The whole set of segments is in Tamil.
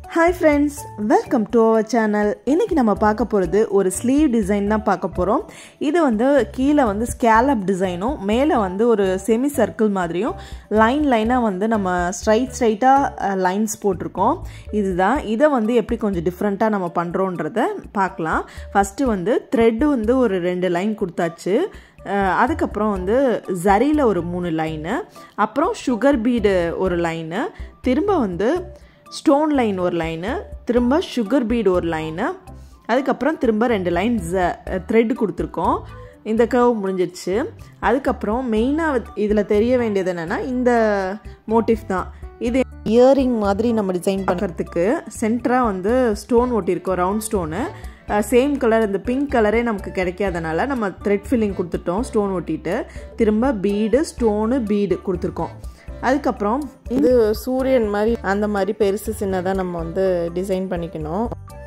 hi friends welcome to our channel இன்றைக்கி நம்ம பார்க்க போகிறது ஒரு ஸ்லீவ் டிசைன் தான் பார்க்க போகிறோம் இது வந்து கீழே வந்து ஸ்கேலப் டிசைனும் மேலே வந்து ஒரு செமி சர்க்கிள் மாதிரியும் லைன் லைனாக வந்து நம்ம ஸ்ட்ரைட் ஸ்ட்ரைட்டாக லைன்ஸ் போட்டிருக்கோம் இதுதான் இதை வந்து எப்படி கொஞ்சம் டிஃப்ரெண்ட்டாக நம்ம பண்ணுறோன்றத பார்க்கலாம் ஃபஸ்ட்டு வந்து த்ரெட்டு வந்து ஒரு ரெண்டு லைன் கொடுத்தாச்சு அதுக்கப்புறம் வந்து ஜரியில் ஒரு மூணு லைனு அப்புறம் சுகர் பீடு ஒரு லைனு திரும்ப வந்து ஸ்டோன் லைன் ஒரு லைனு திரும்ப சுகர் பீடு ஒரு லைனு அதுக்கப்புறம் திரும்ப ரெண்டு லைன் ஜ த்ரெட் கொடுத்துருக்கோம் இந்த கர்வ் முடிஞ்சிடுச்சு அதுக்கப்புறம் மெயினாக இதில் தெரிய வேண்டியது என்னென்னா இந்த மோட்டிவ் தான் இது இயரிங் மாதிரி நம்ம டிசைன் பண்ணுறதுக்கு சென்டராக வந்து ஸ்டோன் ஒட்டியிருக்கோம் ரவுண்ட் ஸ்டோனு சேம் கலர் இந்த பிங்க் கலரே நமக்கு கிடைக்காதனால நம்ம த்ரெட் ஃபில்லிங் கொடுத்துட்டோம் ஸ்டோன் ஒட்டிட்டு திரும்ப பீடு ஸ்டோனு பீடு கொடுத்துருக்கோம் அதுக்கப்புறம் இது சூரியன் மாதிரி அந்த மாதிரி பெருசு சின்னதாக நம்ம வந்து டிசைன் பண்ணிக்கணும்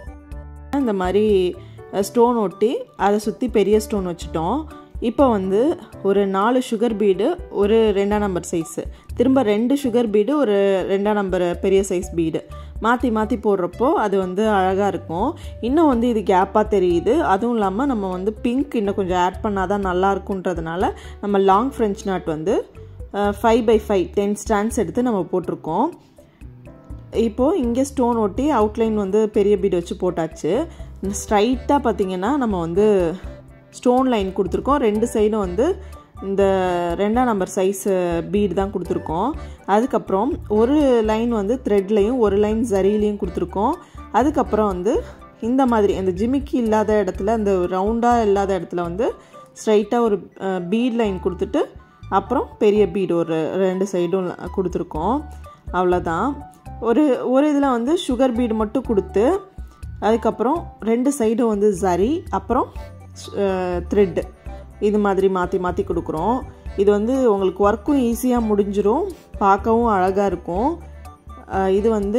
இந்த மாதிரி ஸ்டோன் ஒட்டி அதை சுற்றி பெரிய ஸ்டோன் வச்சுட்டோம் இப்போ வந்து ஒரு நாலு சுகர் பீடு ஒரு ரெண்டாம் நம்பர் சைஸு திரும்ப ரெண்டு சுகர் பீடு ஒரு ரெண்டாம் நம்பர் பெரிய சைஸ் பீடு மாற்றி மாற்றி போடுறப்போ அது வந்து அழகாக இருக்கும் இன்னும் வந்து இது கேப்பாக தெரியுது அதுவும் இல்லாமல் நம்ம வந்து பிங்க் இன்னும் கொஞ்சம் ஆட் பண்ணால் தான் நல்லா இருக்குன்றதுனால நம்ம லாங் ஃப்ரெஞ்ச் நாட் வந்து five by five ten stands எடுத்து நம்ம போட்டிருக்கோம் இப்போது இங்கே ஸ்டோன் ஒட்டி அவுட்லைன் வந்து பெரிய பீடு வச்சு போட்டாச்சு ஸ்ட்ரைட்டாக பார்த்திங்கன்னா நம்ம வந்து ஸ்டோன் லைன் கொடுத்துருக்கோம் ரெண்டு சைடும் வந்து இந்த ரெண்டாம் நம்பர் சைஸ் பீடு தான் கொடுத்துருக்கோம் அதுக்கப்புறம் ஒரு லைன் வந்து த்ரெட்லேயும் ஒரு லைன் ஜரிலையும் கொடுத்துருக்கோம் அதுக்கப்புறம் வந்து இந்த மாதிரி அந்த ஜிமிக்கி இல்லாத இடத்துல அந்த ரவுண்டாக இல்லாத இடத்துல வந்து ஸ்ட்ரைட்டாக ஒரு பீட் லைன் கொடுத்துட்டு அப்புறம் பெரிய பீடு ஒரு ரெண்டு சைடும் கொடுத்துருக்கோம் அவ்வளோதான் ஒரு ஒரு இதில் வந்து சுகர் பீடு மட்டும் கொடுத்து அதுக்கப்புறம் ரெண்டு சைடும் வந்து சரி அப்புறம் த்ரெட்டு இது மாதிரி மாற்றி மாற்றி கொடுக்குறோம் இது வந்து உங்களுக்கு ஒர்க்கும் ஈஸியாக முடிஞ்சிடும் பார்க்கவும் அழகாக இருக்கும் இது வந்து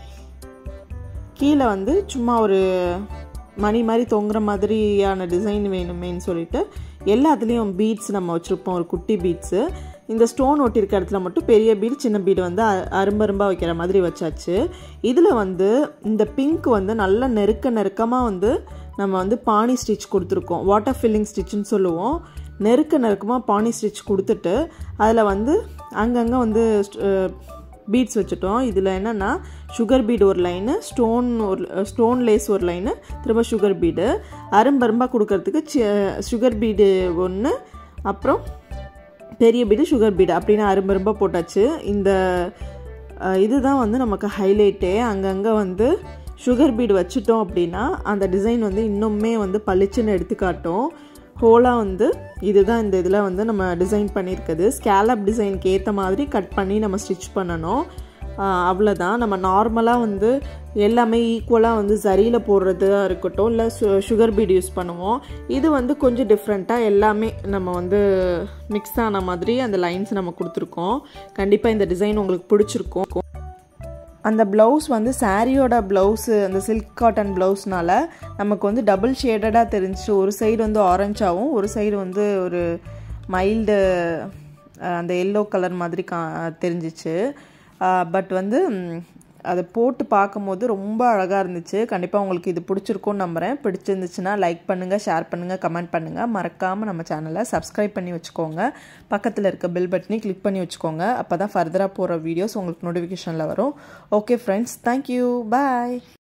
கீழே வந்து சும்மா ஒரு மணி மாதிரி தொங்குற மாதிரியான டிசைன் வேணுமேன்னு சொல்லிட்டு எல்லாத்துலேயும் பீட்ஸ் நம்ம வச்சுருப்போம் ஒரு குட்டி பீட்ஸு இந்த ஸ்டோன் ஒட்டியிருக்க இடத்துல மட்டும் பெரிய பீடு சின்ன பீடு வந்து அரும்பரும்பாக வைக்கிற மாதிரி வச்சாச்சு இதில் வந்து இந்த பிங்க் வந்து நல்ல நெருக்க நெருக்கமாக வந்து நம்ம வந்து பானி ஸ்டிச் கொடுத்துருக்கோம் வாட்டர் ஃபில்லிங் ஸ்டிச்சுன்னு சொல்லுவோம் நெருக்க நெருக்கமாக பானி ஸ்டிச் கொடுத்துட்டு அதில் வந்து அங்கங்கே வந்து பீட்ஸ் வச்சுட்டோம் இதில் என்னென்னா சுகர் பீடு ஒரு லைனு ஸ்டோன் ஒரு ஸ்டோன் லேஸ் ஒரு லைனு திரும்ப சுகர் பீடு அரும்பரும்பாக கொடுக்கறதுக்கு சுகர் பீடு ஒன்று அப்புறம் பெரிய பீடு சுகர் பீடு அப்படின்னு அரும்பரும்பாக போட்டாச்சு இந்த இதுதான் வந்து நமக்கு ஹைலைட்டே அங்கங்கே வந்து சுகர் பீடு வச்சுட்டோம் அப்படின்னா அந்த டிசைன் வந்து இன்னுமே வந்து பளிச்சுன்னு எடுத்துக்காட்டும் ஹோலாக வந்து இதுதான் இந்த இதில் வந்து நம்ம டிசைன் பண்ணியிருக்குது ஸ்கேலப் டிசைனுக்கு ஏற்ற மாதிரி கட் பண்ணி நம்ம ஸ்டிச் பண்ணணும் அவ்வளோதான் நம்ம நார்மலாக வந்து எல்லாமே ஈக்குவலாக வந்து சரியில் போடுறதா இருக்கட்டும் இல்லை சு சுகர் பீட் யூஸ் பண்ணுவோம் இது வந்து கொஞ்சம் டிஃப்ரெண்ட்டாக எல்லாமே நம்ம வந்து மிக்ஸ் ஆன மாதிரி அந்த லைன்ஸ் நம்ம கொடுத்துருக்கோம் கண்டிப்பாக இந்த டிசைன் உங்களுக்கு பிடிச்சிருக்கும் அந்த ப்ளவுஸ் வந்து சாரியோட ப்ளவுஸு அந்த சில்க் காட்டன் ப்ளவுஸ்னால நமக்கு வந்து டபுள் ஷேடடாக தெரிஞ்சிச்சு ஒரு சைடு வந்து ஆரஞ்சாகவும் ஒரு சைடு வந்து ஒரு மைல்டு அந்த எல்லோ கலர் மாதிரி கா தெரிஞ்சிச்சு பட் வந்து அதை போட்டு பார்க்கும்போது ரொம்ப அழகாக இருந்துச்சு கண்டிப்பாக உங்களுக்கு இது பிடிச்சிருக்கும்னு நம்புகிறேன் பிடிச்சிருந்துச்சுன்னா லைக் பண்ணுங்கள் ஷேர் பண்ணுங்கள் கமெண்ட் பண்ணுங்கள் மறக்காமல் நம்ம சேனலை சப்ஸ்கிரைப் பண்ணி வச்சுக்கோங்க பக்கத்தில் இருக்க பெல் பட்டனி கிளிக் பண்ணி வச்சுக்கோங்க அப்போ தான் ஃபர்தராக போகிற வீடியோஸ் உங்களுக்கு நோட்டிஃபிகேஷனில் வரும் ஓகே ஃப்ரெண்ட்ஸ் தேங்க்யூ பாய்